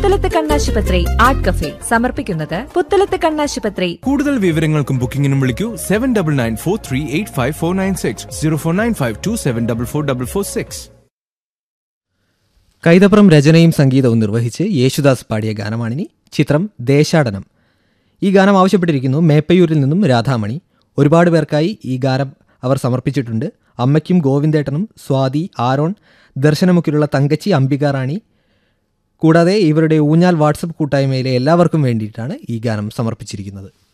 പുത്തലത്ത് കണ്ണാശുപത്രി art cafe സമർപ്പിക്കുന്നത് പുത്തലത്ത് കണ്ണാശുപത്രി കൂടുതൽ വിവരങ്ങൾക്കും ബുക്കിംഗിനും വിളിക്കൂ seven double nine four three eight five four nine six zero four nine five two seven double four double four six Kaithapram രചനയും സംഗീതവും നിർവഹിച്ച് യേശുദാസ് പാടിയ ഗാനമാണിനി ചിത്രം ദേശാടനം ഈ ഗാനം ആവശ്യപ്പെട്ടിരിക്കുന്നു മേപ്പയൂരിൽ നിന്നും രാധാമണി ഒരുപാട് പേർക്കായി ഈ ഗാനം അവർ സമർപ്പിച്ചിട്ടുണ്ട് അമ്മയ്ക്കും ഗോവിന്ദേട്ടനും സ്വാതി ആരോൺ ദർശനമുക്കിലുള്ള തങ്കച്ചി അംബിക റാണി കൂടാതെ ഇവരുടെ ഊഞ്ഞാൽ വാട്സപ്പ് കൂട്ടായ്മയിലെ എല്ലാവർക്കും വേണ്ടിയിട്ടാണ് ഈ ഗാനം സമർപ്പിച്ചിരിക്കുന്നത്